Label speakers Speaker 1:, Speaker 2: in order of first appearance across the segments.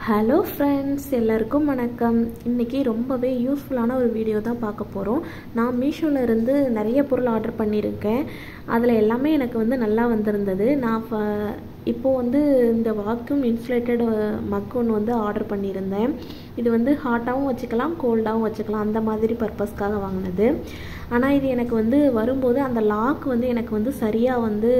Speaker 1: hello friends எல்லாருக்கும் வணக்கம் இன்றைக்கி ரொம்பவே யூஸ்ஃபுல்லான ஒரு வீடியோ தான் பார்க்க போகிறோம் நான் மீஷோவில் இருந்து நிறைய பொருள் ஆர்டர் பண்ணியிருக்கேன் அதில் எல்லாமே எனக்கு வந்து நல்லா வந்திருந்தது நான் ஃப இப்போது வந்து இந்த வாக்யூம் இன்சுலேட்டட் மக் ஒன்று வந்து ஆர்டர் பண்ணியிருந்தேன் இது வந்து ஹாட்டாகவும் வச்சுக்கலாம் கோல்டாகவும் வச்சுக்கலாம் அந்த மாதிரி பர்பஸ்க்காக வாங்கினது ஆனால் இது எனக்கு வந்து வரும்போது அந்த லாக் வந்து எனக்கு வந்து சரியாக வந்து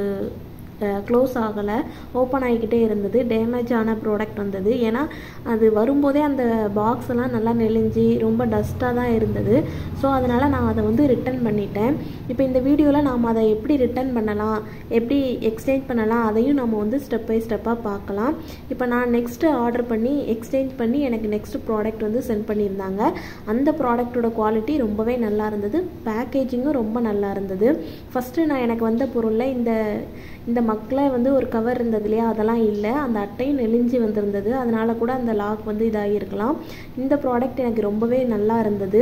Speaker 1: க்ளோஸ் ஆகலை ஓப்பன் ஆகிக்கிட்டே இருந்தது டேமேஜ் ஆன ப்ராடக்ட் வந்தது ஏன்னா அது வரும்போதே அந்த பாக்ஸ் எல்லாம் நல்லா நெளிஞ்சு ரொம்ப டஸ்ட்டாக தான் இருந்தது ஸோ அதனால் நான் அதை வந்து ரிட்டன் பண்ணிட்டேன் இப்போ இந்த வீடியோவில் நாம் அதை எப்படி ரிட்டன் பண்ணலாம் எப்படி எக்ஸ்சேஞ்ச் பண்ணலாம் அதையும் நம்ம வந்து ஸ்டெப் பை ஸ்டெப்பாக பார்க்கலாம் இப்போ நான் நெக்ஸ்ட்டு ஆர்டர் பண்ணி எக்ஸ்சேஞ்ச் பண்ணி எனக்கு நெக்ஸ்ட் ப்ராடக்ட் வந்து சென்ட் பண்ணியிருந்தாங்க அந்த ப்ராடக்ட்டோட குவாலிட்டி ரொம்பவே நல்லா இருந்தது பேக்கேஜிங்கும் ரொம்ப நல்லா இருந்தது ஃபஸ்ட்டு நான் எனக்கு வந்த பொருளில் இந்த இந்த மக்கில் வந்து ஒரு கவர் இருந்தது இல்லையா அதெல்லாம் இல்லை அந்த அட்டையும் நெளிஞ்சு வந்திருந்தது அதனால கூட அந்த லாக் வந்து இதாகிருக்கலாம் இந்த ப்ராடக்ட் எனக்கு ரொம்பவே நல்லா இருந்தது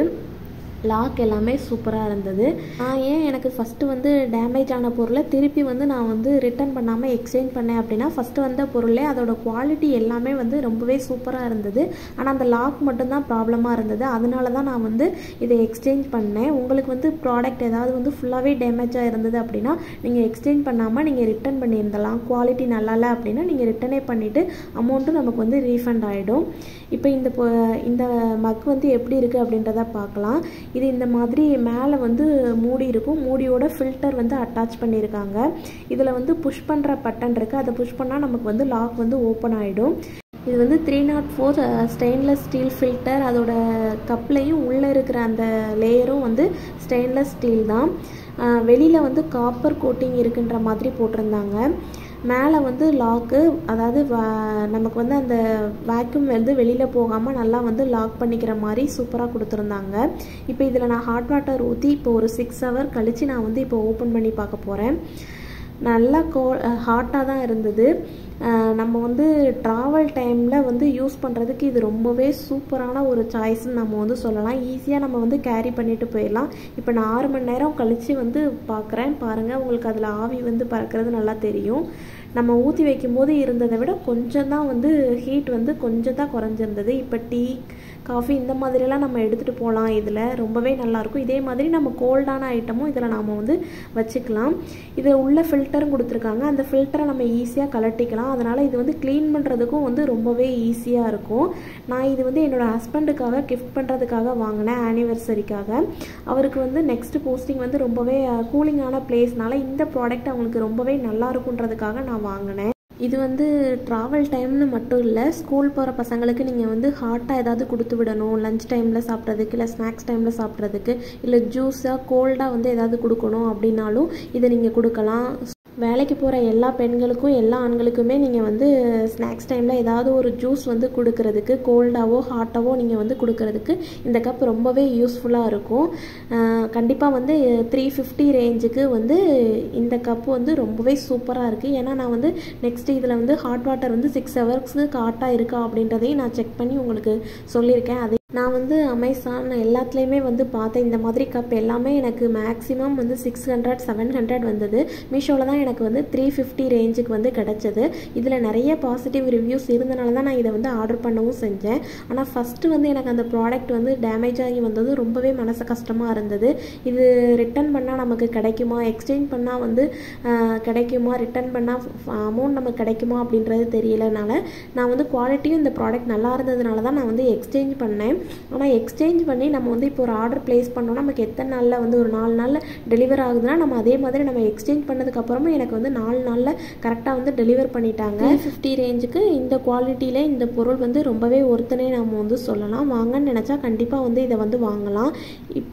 Speaker 1: லாக் எல்லாமே சூப்பராக இருந்தது நான் ஏன் எனக்கு ஃபஸ்ட்டு வந்து டேமேஜ் ஆன பொருளை திருப்பி வந்து நான் வந்து ரிட்டர்ன் பண்ணாமல் எக்ஸ்சேஞ்ச் பண்ணேன் அப்படின்னா ஃபஸ்ட்டு வந்த பொருளே அதோட குவாலிட்டி எல்லாமே வந்து ரொம்பவே சூப்பராக இருந்தது ஆனால் அந்த லாக் மட்டும்தான் ப்ராப்ளமாக இருந்தது அதனால தான் நான் வந்து இதை எக்ஸ்சேஞ்ச் பண்ணேன் உங்களுக்கு வந்து ப்ராடக்ட் ஏதாவது வந்து ஃபுல்லாகவே டேமேஜாக இருந்தது அப்படின்னா நீங்கள் எக்ஸ்சேஞ்ச் பண்ணாமல் நீங்கள் ரிட்டர்ன் பண்ணியிருந்தலாம் குவாலிட்டி நல்லா இல்லை அப்படின்னா நீங்கள் ரிட்டனே பண்ணிவிட்டு அமௌண்ட்டும் நமக்கு வந்து ரீஃபண்ட் ஆகிடும் இப்போ இந்த இந்த மக் வந்து எப்படி இருக்குது அப்படின்றத பார்க்கலாம் இது இந்த மாதிரி மேலே வந்து மூடி இருக்கும் மூடியோட ஃபில்டர் வந்து அட்டாச் பண்ணியிருக்காங்க இதில் வந்து புஷ் பண்ணுற பட்டன் இருக்குது அதை புஷ் பண்ணால் நமக்கு வந்து லாக் வந்து ஓப்பன் ஆகிடும் இது வந்து three nought four stainless steel filter அதோட கப்லையும் உள்ளே இருக்கிற அந்த லேயரும் வந்து ஸ்டெயின்லெஸ் ஸ்டீல் தான் வெளியில் வந்து காப்பர் கோட்டிங் இருக்குன்ற மாதிரி போட்டிருந்தாங்க மேலே வந்து லாக்கு அதாவது நமக்கு வந்து அந்த வேக்யூம் வந்து வெளியில் போகாமல் நல்லா வந்து லாக் பண்ணிக்கிற மாதிரி சூப்பராக கொடுத்துருந்தாங்க இப்போ இதில் நான் ஹாட் வாட்டர் ஊற்றி இப்போ ஒரு சிக்ஸ் ஹவர் கழித்து நான் வந்து இப்போ ஓப்பன் பண்ணி பார்க்க போகிறேன் நல்லா கோ ஹாட்டாக தான் இருந்தது நம்ம வந்து ட்ராவல் டைமில் வந்து யூஸ் பண்ணுறதுக்கு இது ரொம்பவே சூப்பரான ஒரு சாய்ஸ்ன்னு நம்ம வந்து சொல்லலாம் ஈஸியாக நம்ம வந்து கேரி பண்ணிட்டு போயிடலாம் இப்போ நான் ஆறு மணி நேரம் கழித்து வந்து பார்க்குறேன் பாருங்கள் உங்களுக்கு அதில் ஆவி வந்து பறக்கிறது நல்லா தெரியும் நம்ம ஊற்றி வைக்கும்போது இருந்ததை விட கொஞ்சம் தான் வந்து ஹீட் வந்து கொஞ்சம் தான் குறைஞ்சிருந்தது இப்போ டீ காஃபி இந்த மாதிரிலாம் நம்ம எடுத்துகிட்டு போகலாம் இதில் ரொம்பவே நல்லாயிருக்கும் இதே மாதிரி நம்ம கோல்டான ஐட்டமும் இதில் நாம் வந்து வச்சுக்கலாம் இதில் உள்ள ஃபில்டரும் கொடுத்துருக்காங்க அந்த ஃபில்டரை நம்ம ஈஸியாக கலட்டிக்கலாம் அதனால் இது வந்து க்ளீன் பண்ணுறதுக்கும் வந்து ரொம்பவே ஈஸியாக இருக்கும் நான் இது வந்து என்னோடய ஹஸ்பண்டுக்காக கிஃப்ட் பண்ணுறதுக்காக வாங்கினேன் ஆனிவர்சரிக்காக அவருக்கு வந்து நெக்ஸ்ட் போஸ்டிங் வந்து ரொம்பவே கூலிங்கான பிளேஸ்னால இந்த ப்ராடக்ட் அவங்களுக்கு ரொம்பவே நல்லா இருக்குன்றதுக்காக நான் வாங்கினேன் இது வந்து ட்ராவல் டைம்னு மட்டும் இல்லை ஸ்கூல் போகிற பசங்களுக்கு நீங்கள் வந்து ஹாட்டாக ஏதாவது கொடுத்து விடணும் லஞ்ச் டைமில் சாப்பிட்றதுக்கு இல்லை ஸ்நாக்ஸ் டைமில் சாப்பிட்றதுக்கு இல்லை ஜூஸாக கோல்டாக வந்து ஏதாவது கொடுக்கணும் அப்படின்னாலும் இதை நீங்கள் கொடுக்கலாம் வேலைக்கு போகிற எல்லா பெண்களுக்கும் எல்லா ஆண்களுக்குமே நீங்கள் வந்து ஸ்நாக்ஸ் டைமில் ஏதாவது ஒரு ஜூஸ் வந்து கொடுக்கறதுக்கு கோல்டாவோ ஹாட்டாவோ நீங்கள் வந்து கொடுக்கறதுக்கு இந்த கப் ரொம்பவே யூஸ்ஃபுல்லாக இருக்கும் கண்டிப்பாக வந்து த்ரீ ஃபிஃப்டி ரேஞ்சுக்கு வந்து இந்த கப் வந்து ரொம்பவே சூப்பராக இருக்குது ஏன்னா நான் வந்து நெக்ஸ்ட்டு இதில் வந்து ஹாட் வாட்டர் வந்து சிக்ஸ் ஹவர்ஸ்க்கு ஹாட்டாக இருக்கா அப்படின்றதையும் நான் செக் பண்ணி உங்களுக்கு சொல்லியிருக்கேன் அதை நான் வந்து அமேசான் எல்லாத்துலேயுமே வந்து பார்த்தேன் இந்த மாதிரி கப் எல்லாமே எனக்கு மேக்ஸிமம் வந்து சிக்ஸ் ஹண்ட்ரட் செவன் ஹண்ட்ரட் வந்தது மீஷோவில் தான் எனக்கு வந்து த்ரீ ஃபிஃப்டி ரேஞ்சுக்கு வந்து கிடச்சிது இதில் நிறைய பாசிட்டிவ் ரிவ்யூஸ் இருந்தனால தான் நான் இதை வந்து ஆர்டர் பண்ணவும் செஞ்சேன் ஆனால் ஃபஸ்ட்டு வந்து எனக்கு அந்த ப்ராடக்ட் வந்து டேமேஜ் ஆகி வந்தது ரொம்பவே மனசு கஷ்டமாக இருந்தது இது ரிட்டன் பண்ணால் நமக்கு கிடைக்குமா எக்ஸ்சேஞ்ச் பண்ணால் வந்து கிடைக்குமா ரிட்டன் பண்ணால் அமௌண்ட் நமக்கு கிடைக்குமா அப்படின்றது தெரியலனால நான் வந்து குவாலிட்டியும் இந்த ப்ராடக்ட் நல்லா இருந்ததுனால தான் நான் வந்து எக்ஸ்சேஞ்ச் பண்ணேன் ஆனால் எக்ஸ்சேஞ்ச் பண்ணி நம்ம வந்து இப்போ ஒரு ஆர்டர் ப்ளேஸ் பண்ணோம்னா நமக்கு எத்தனை நாளில் வந்து ஒரு நாலு நாளில் டெலிவர் ஆகுதுன்னா நம்ம அதே மாதிரி நம்ம எக்ஸ்சேஞ்ச் பண்ணதுக்கப்புறமா எனக்கு வந்து நாலு நாளில் கரெக்டாக வந்து டெலிவர் பண்ணிட்டாங்க ஃபிஃப்டி ரேஞ்சுக்கு இந்த குவாலிட்டியில் இந்த பொருள் வந்து ரொம்பவே ஒருத்தனே நம்ம வந்து சொல்லலாம் வாங்கன்னு நினச்சா கண்டிப்பாக வந்து இதை வந்து வாங்கலாம் இப்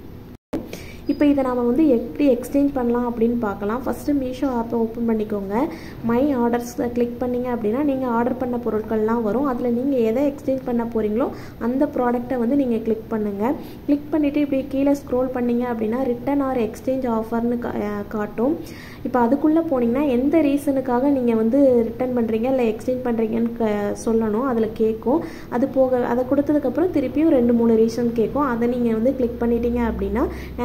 Speaker 1: இப்போ இதை நம்ம வந்து எப்படி எக்ஸ்சேஞ்ச் பண்ணலாம் அப்படின்னு பார்க்கலாம் ஃபஸ்ட்டு மீஷோ ஆப்பை ஓப்பன் பண்ணிக்கோங்க மை ஆர்டர்ஸ் கிளிக் பண்ணிங்க அப்படின்னா நீங்கள் ஆர்டர் பண்ண பொருட்கள்லாம் வரும் அதில் நீங்கள் எதை எக்ஸ்சேஞ்ச் பண்ண போகிறீங்களோ அந்த ப்ராடக்ட்டை வந்து நீங்கள் கிளிக் பண்ணுங்கள் கிளிக் பண்ணிவிட்டு இப்படி கீழே ஸ்க்ரோல் பண்ணிங்க அப்படின்னா ரிட்டன் ஆர் எக்ஸ்சேஞ்ச் ஆஃபர்னு காட்டும் இப்போ அதுக்குள்ளே போனீங்கன்னா எந்த ரீசனுக்காக நீங்கள் வந்து ரிட்டர்ன் பண்ணுறீங்க இல்லை எக்ஸ்சேஞ்ச் பண்ணுறீங்கன்னு க சொல்லணும் அதில் கேட்கும் அது போக அதை கொடுத்ததுக்கப்புறம் திருப்பியும் ரெண்டு மூணு ரீசன் கேட்கும் அதை நீங்கள் வந்து கிளிக் பண்ணிட்டீங்க அப்படின்னா நேராக உள்ளே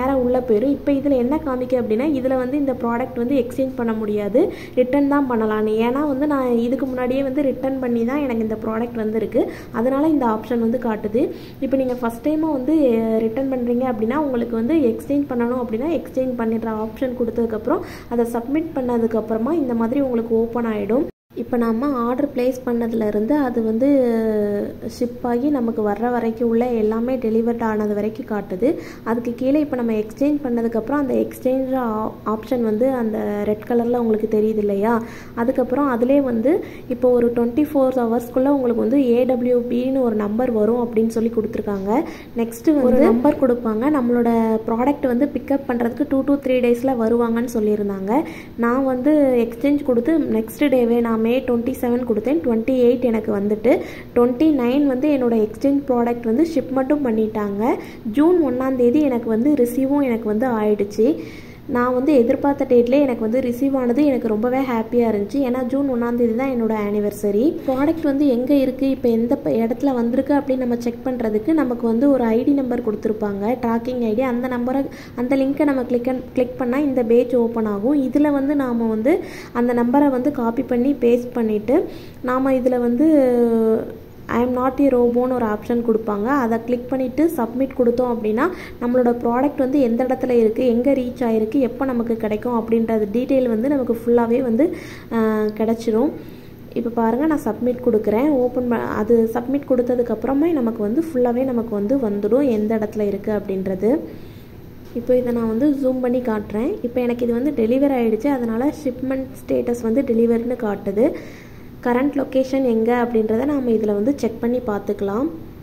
Speaker 1: போயிடும் இப்போ இதில் என்ன காமிக்க அப்படின்னா இதில் வந்து இந்த ப்ராடக்ட் வந்து எக்ஸ்சேஞ்ச் பண்ண முடியாது ரிட்டன் தான் பண்ணலான்னு ஏன்னா வந்து நான் இதுக்கு முன்னாடியே வந்து ரிட்டன் பண்ணி தான் எனக்கு இந்த ப்ராடக்ட் வந்திருக்கு அதனால் இந்த ஆப்ஷன் வந்து காட்டுது இப்போ நீங்கள் ஃபஸ்ட் டைமாக வந்து ரிட்டன் பண்ணுறீங்க அப்படின்னா உங்களுக்கு வந்து எக்ஸ்சேஞ்ச் பண்ணணும் அப்படின்னா எக்ஸ்சேஞ்ச் பண்ணிடுற ஆப்ஷன் கொடுத்ததுக்கப்புறம் அதை சப்மிட் பண்ணதுக்கப்புறமா இந்த மாதிரி உங்களுக்கு ஓப்பன் ஆகிடும் இப்போ நம்ம ஆர்டர் ப்ளேஸ் பண்ணதுலேருந்து அது வந்து ஷிப் ஆகி நமக்கு வர்ற வரைக்கும் உள்ள எல்லாமே டெலிவர்ட் ஆனது வரைக்கும் காட்டுது அதுக்கு கீழே இப்போ நம்ம எக்ஸ்சேஞ்ச் பண்ணதுக்கப்புறம் அந்த எக்ஸ்சேஞ்ச் ஆப்ஷன் வந்து அந்த ரெட் கலரில் உங்களுக்கு தெரியுது இல்லையா அதுக்கப்புறம் அதிலே வந்து இப்போ ஒரு டுவெண்ட்டி ஃபோர் ஹவர்ஸ்க்குள்ளே உங்களுக்கு வந்து ஏடபிள்யூபின்னு ஒரு நம்பர் வரும் அப்படின்னு சொல்லி கொடுத்துருக்காங்க நெக்ஸ்ட்டு ஒரு நம்பர் கொடுப்பாங்க நம்மளோட ப்ராடக்ட் வந்து பிக்கப் பண்ணுறதுக்கு டூ டூ த்ரீ டேஸில் வருவாங்கன்னு சொல்லியிருந்தாங்க நான் வந்து எக்ஸ்சேஞ்ச் கொடுத்து நெக்ஸ்ட் டேவே நான் மே டுவெண்ட்டி செவன் கொடுத்தேன் டுவெண்ட்டி எயிட் எனக்கு வந்துட்டு டுவெண்ட்டி நைன் வந்து என்னோட எக்ஸ்சேஞ்ச் ப்ராடக்ட் வந்து ஷிப் மட்டும் பண்ணிட்டாங்க ஜூன் ஒன்றாந்தேதி எனக்கு வந்து ரிசீவும் எனக்கு வந்து ஆயிடுச்சு நான் வந்து எதிர்பார்த்த டேட்லேயே எனக்கு வந்து ரிசீவ் ஆனது எனக்கு ரொம்பவே ஹாப்பியாக இருந்துச்சு ஏன்னா ஜூன் ஒன்றாந்தேதி தான் என்னோட ஆனிவர்சரி ப்ராடக்ட் வந்து எங்கே இருக்குது இப்போ எந்த இடத்துல வந்திருக்கு அப்படின்னு நம்ம செக் பண்ணுறதுக்கு நமக்கு வந்து ஒரு ஐடி நம்பர் கொடுத்துருப்பாங்க ட்ராக்கிங் ஐடி அந்த நம்பரை அந்த லிங்க்கை நம்ம கிளிக் கிளிக் பண்ணால் இந்த பேஜ் ஓப்பன் ஆகும் இதில் வந்து நாம் வந்து அந்த நம்பரை வந்து காப்பி பண்ணி பேஸ்ட் பண்ணிவிட்டு நாம் இதில் வந்து ஐ எம் நாட் ஏ ரோபோன்னு ஒரு ஆப்ஷன் கொடுப்பாங்க அதை கிளிக் பண்ணிவிட்டு சப்மிட் கொடுத்தோம் அப்படின்னா நம்மளோட ப்ராடக்ட் வந்து எந்த இடத்துல இருக்குது எங்கே ரீச் ஆகிருக்கு எப்போ நமக்கு கிடைக்கும் அப்படின்றது டீட்டெயில் வந்து நமக்கு ஃபுல்லாகவே வந்து கிடச்சிரும் இப்போ பாருங்கள் நான் சப்மிட் கொடுக்குறேன் ஓப்பன் ப அது சப்மிட் கொடுத்ததுக்கப்புறமே நமக்கு வந்து ஃபுல்லாகவே நமக்கு வந்து வந்துடும் எந்த இடத்துல இருக்குது அப்படின்றது இப்போ இதை நான் வந்து ஜூம் பண்ணி காட்டுறேன் இப்போ எனக்கு இது வந்து டெலிவர் ஆகிடுச்சு அதனால் ஷிப்மெண்ட் ஸ்டேட்டஸ் வந்து டெலிவர்னு காட்டுது கரண்ட் லொக்கேஷன் எங்கே அப்படின்றத நாம் இதில் வந்து செக் பண்ணி பார்த்துக்கலாம்